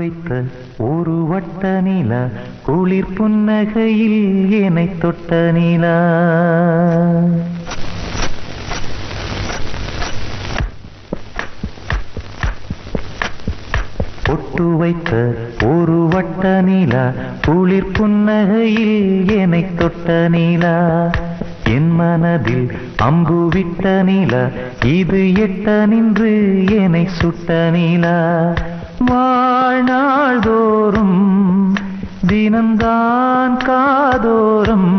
வைத்த ஒரு வட்ட நிலா குளிர் புன்னகையில் என்னை தொட்ட நிலா பொட்டு வைத்த ஒரு வட்ட நிலா குளிர் புன்னகையில் என்னை தொட்ட நிலா என் மனதில் அம்பு விட்ட நிலா இது எட்ட நின்று என்னை சுட்ட நிலா வாழ்நாள் தோறும் தினம்தான் காதோறும்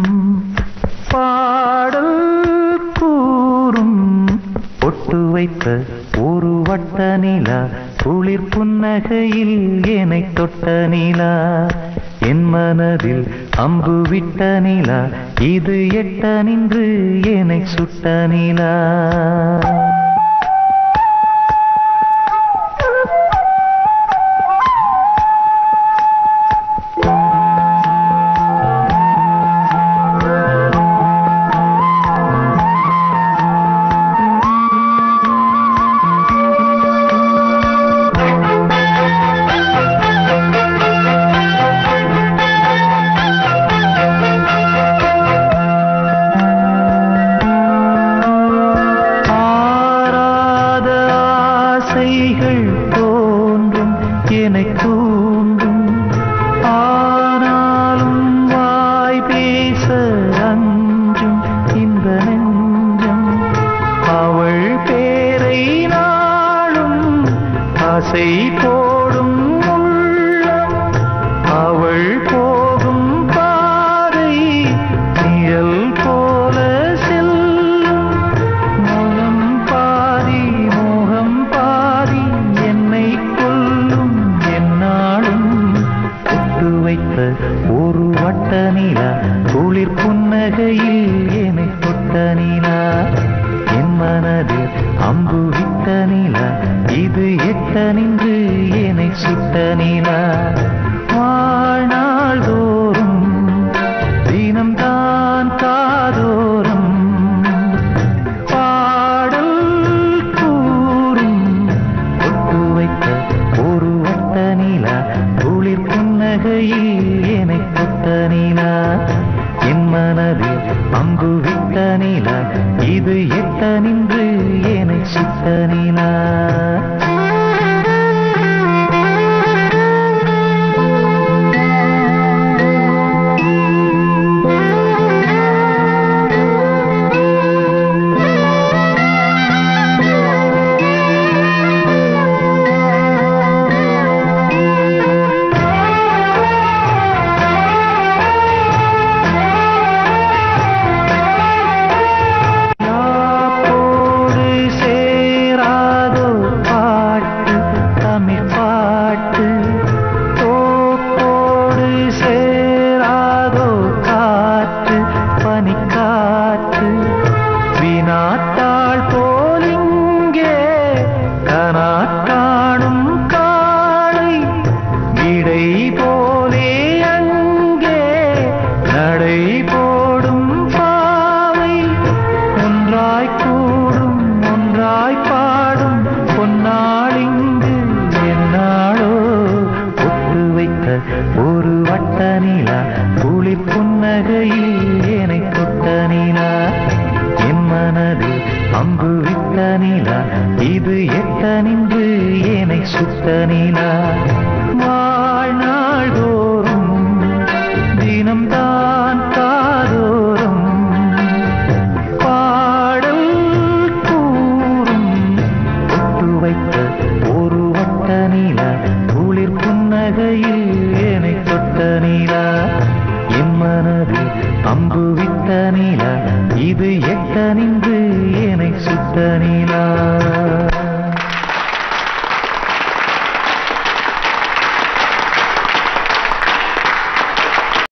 பாடல் கூறும் பொட்டு வைத்த ஒரு வட்ட நிலா குளிர் புன்னகையில் என்னை தொட்ட நிலா என் மனதில் அம்பு விட்ட நிலா இது எட்ட நின்று என்னை சுட்ட நிலா ஆராத ஆசைகள் தோன்றும் என்னை தூண்டும் ஆனாலும் வாய் பேச அஞ்சும் இந்த நெஞ்சம் அவள் பேரை நாளும் ஆசை போடும் உள்ளம் அவள் போகும் பாதை நிழல் போல செல்லும் மௌனம் பாதி மோகம் பாதி என்னை கொல்லும் என்னாலும் தொட்டு வைத்த ஒரு வட்ட நிலா குளிர் புன்னகையில் என்னை தொட்ட நிலா என் மனதில் அம்பு விட்ட நிலா இது எட்ட நின்று என்னை சுட்ட நிலா வாழ்நாள் தோறும் தினம்தான் காதோறும் பாடல் கூறும் தொட்டு வைத்த ஒரு வட்ட நிலா குளிர் புன்னகையில் என்னை தொட்ட நிலா என் மனதில் அம்பு விட்ட நிலா இது எட்ட நின்று என்னை சுட்ட நிலா யாப்போடு சேராதோ பாட்டு தமிழ் பாட்டு தோப்போடு சேராதோ காற்று பனிக்காற்று வினாத்தாள் போலிங்கே கனா காணும் காளை இடை போலே அங்கே நடை போடும் பாவை ஒன்றாய் கூடும் ஒன்றாய் பாடும் பொன்னாளிங்கு என்னாளோ ஒட்டு வைத்த ஒரு வட்ட நிலா குளிர் புன்னகையில் என்னை தொட்ட நிலா என் மனதில் அம்பு விட்ட நிலா இது எட்ட நின்று என்னை சுட்ட நிலா வாழ்நாள் தோறும் தினம்தான் காதோறும் பாடல் கூறும் ஒட்டு வைத்த ஒரு வட்ட நிலா குளிர் புன்னகையில் என்னை தொட்ட நிலா என் மனதில் அம்பு விட்ட நிலா இது எட்ட நின்று என்னை சுட்ட நிலா